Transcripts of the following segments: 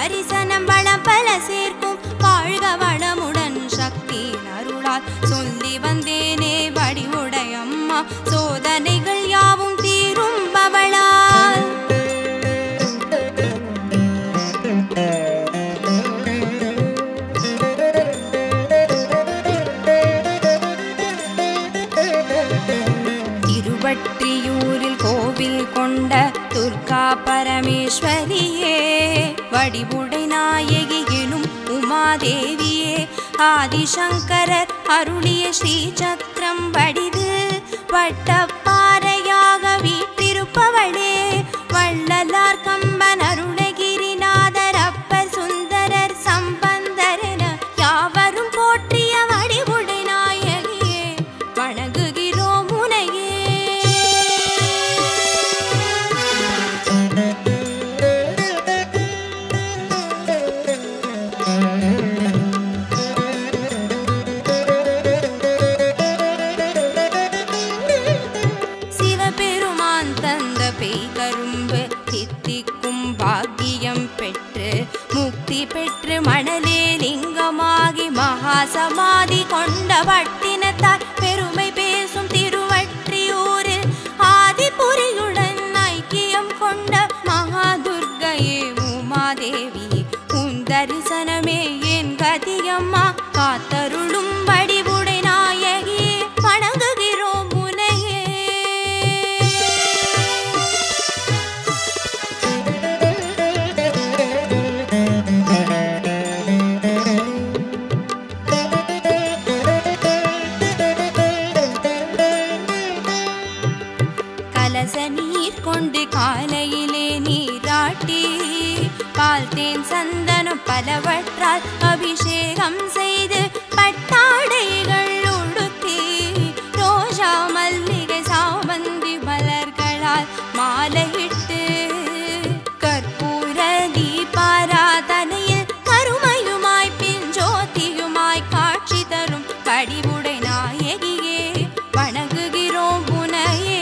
தரிசனம் வளம் பல சேர்க்கும் வாழ்க வளமுடன் சக்தி அருளால் சொல்லி வந்தேனே வடிவுடையம்மா சோதனைகள் யாவும் தீரும் பவளால் திருவற்றியூரில் கோவில் கொண்ட துர்கா பரமேஸ்வரியே வடிவுடை நாயகி எனும் உமாதேவியே ஆதிசங்கரர் அருளிய ஸ்ரீ சக்கரம் வடிது வட்டப்பாறையாக வீட்டிருப்பவளே வள்ளலார் கம்பன் அருணகிரிநாதர் அப்பர் சுந்தரர் சம்பந்தர் என யாவரும் போற்றிய வடிவுடை நாயகியே வணங்குகிறோம் உனையே சிவபெருமான் தந்த பேய் கரும்பு தித்திக்கும் பாக்கியம் பெற்று முக்தி பெற்று மணலே லிங்கமாகி மகா சமாதி கொண்ட வட்டினத்தார் பெருமை பேசும் திருவற்றியூரில் ஆதிபுரியுடன் ஐக்கியம் கொண்ட மகாதுர்கையே உமாதேவி உன் தரிசனமே என் கதியம்மா காத்தருளும் வடிவுடை நாயகி வணங்குகிறோம் உனையே கலச நீர் கொண்டு காலையிலே நீராட்டி பால் தேன் சந்தனம் பலவற்றால் அபிஷேகம் செய்து பட்டாடைகள் உடுத்தி ரோஜா மல்லிகை சாமந்தி மலர்களால் மாலையிட்டு கற்பூர தீபாராதனையில் கருமையுமாய் பிஞ்சோதியுமாய் காட்சி தரும் படிவுடை நாயகியே வணங்குகிறோம் உனையே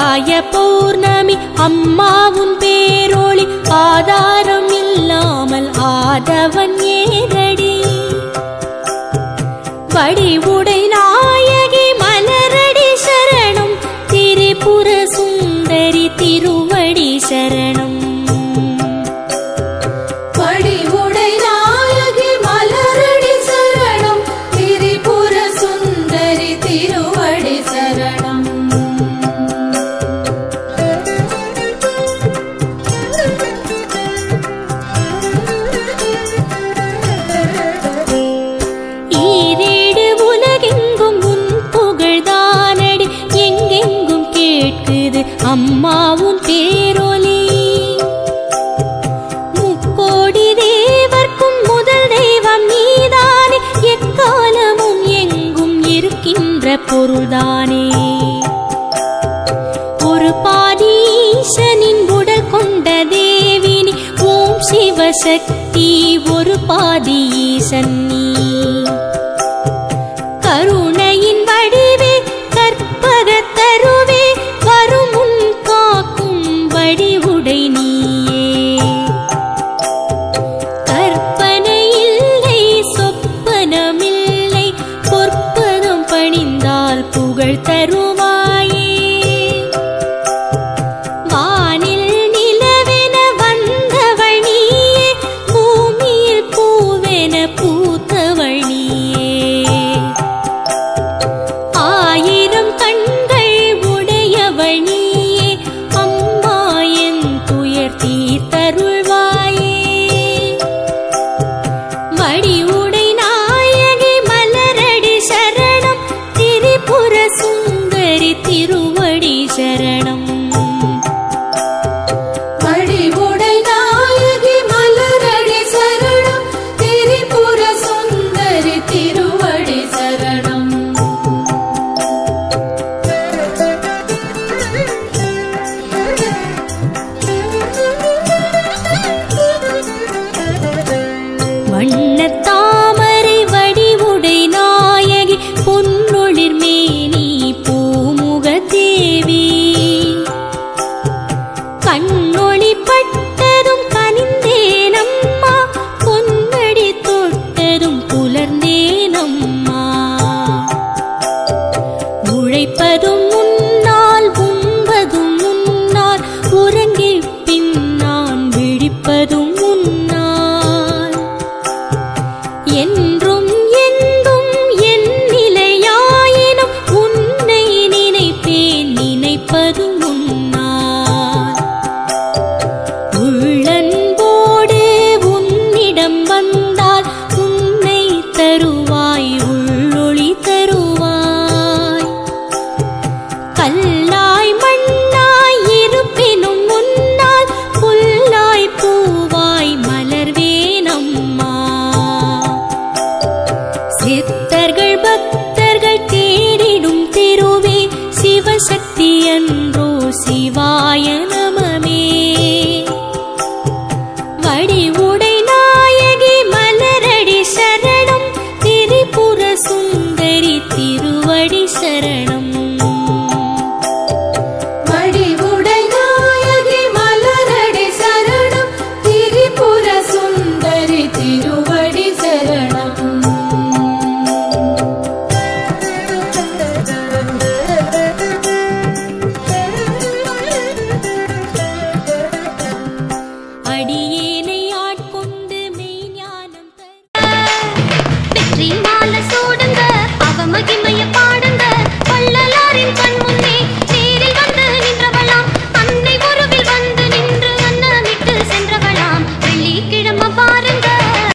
ஆகாய பௌர்ணமி அம்மாவும் பேரொளி ஆதாரம் இல்லாமல் ஆதவன் ஏதடி வடிவுடை நாயகி மலரடி சரணம் திரிபுர சுந்தரி திருவடி சரணம் படிவுடை நாயகி மலரடி சரணம் திரிபுர சுந்தரி திருவடி சரணம் ஈரேடு உலகெங்கும் உன் புகழ்தானடி எங்கெங்கும் கேட்குது அம்மாவும் பேரொலி முக்கோடி தேவர்க்கும் முதல் தெய்வம் நீதானே எக்காலமும் எங்கும் இருக்கின்ற பொருள்தானே ஒரு பாதி ஈசனின் உடல் கொண்ட தேவினி ஓம் சிவசக்தி ஒரு பாதி ஈசன் நீ கருணையின் வடிவே கற்பகத் தருவே வரும் உன் காக்கும் வடிவுடை நீயே கற்பனை இல்லை சொப்பனமில்லை பொற்பதம் பணிந்தால் புகழ் தருவாயே வானில் நிலவென வந்தவள் நீயே பூமியில் பூவென பூத்தவள் நீயே ஆயிரம் கண்கள் உடையவள் நீயே அம்மா என் துயர் தீர்த்தருள்வாயே வடிவுடை நாயகி மலரடி சரணம் திரிபுர சுந்தரி திருவடி சரணம் படிவுடை நாயகி மலரடி சரணம் திரிபுர சுந்தரி திருவடி சரணம் வண்ணத் தாமரை வடிவுடை நாயகி பொன்னொளிர் மேனி பூமுக தேவி கண்ணொளி பட்டதும் கனிந்தேனம்மா பொன்னடி தொட்டதும் புலர்ந்தேனம்மா உழைப்பதும் முன்னால் உண்பதும் முன்னால் உறங்கி பின் நான் விழிப்பதும் முன்னால் என்றும் என்றும் என் நிலையாயினும் உன்னை நினைப்பேன் நினைப்பதும் முன்னால் உள்ளன்போடு உன்னிடம் வந்தால் உன்னை தருவாய் உள்ளொளி தருவாய் கல்லாய் மண்ணாய் இருப்பினும் முன்னால் புல்லாய் பூவாய் மலர்வேனம்மா சித்தர்கள் பக்தர்கள் தேடிடும் திருவே சிவசக்தி என்றோ சிவாய நமமே வடிவுடை நாயகி மலரடி சரணம் திரிபுர சுந்தரி திருவடி சரணம் படிவுடை நாயகி மலரடி சரணம் திரிபுர சுந்தரி திருவடி சரணம் அடியே